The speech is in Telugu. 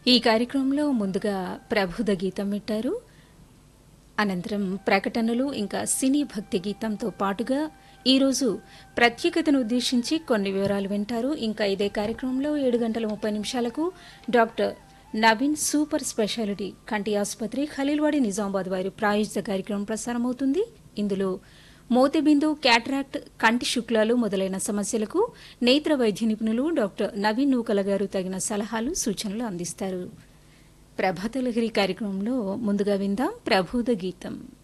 ఈ కార్యక్రమంలో ముందుగా ప్రబుధ గీతం వింటారు అనంతరం ప్రకటనలు ఇంకా సినీ భక్తి గీతంతో పాటుగా ఈరోజు ప్రత్యేకతను ఉద్దేశించి కొన్ని వివరాలు వింటారు ఇంకా ఇదే కార్యక్రమంలో ఏడు గంటల ముప్పై నిమిషాలకు డాక్టర్ నవీన్ సూపర్ స్పెషాలిటీ కంటి ఆసుపత్రి ఖలీల్వాడి నిజామాబాద్ వారి ప్రాయోజిత కార్యక్రమం ప్రసారమవుతుంది ఇందులో మోతిబిందు క్యాటరాక్ట్ కంటి శుక్లాలు మొదలైన సమస్యలకు నేత్ర వైద్య నిపుణులు డాక్టర్ నవీన్ నూకల గారు తగిన సలహాలు సూచనలు అందిస్తారు ప్రభాతలహరి కార్యక్రమంలో ముందుగా విందాం ప్రబోధ గీతం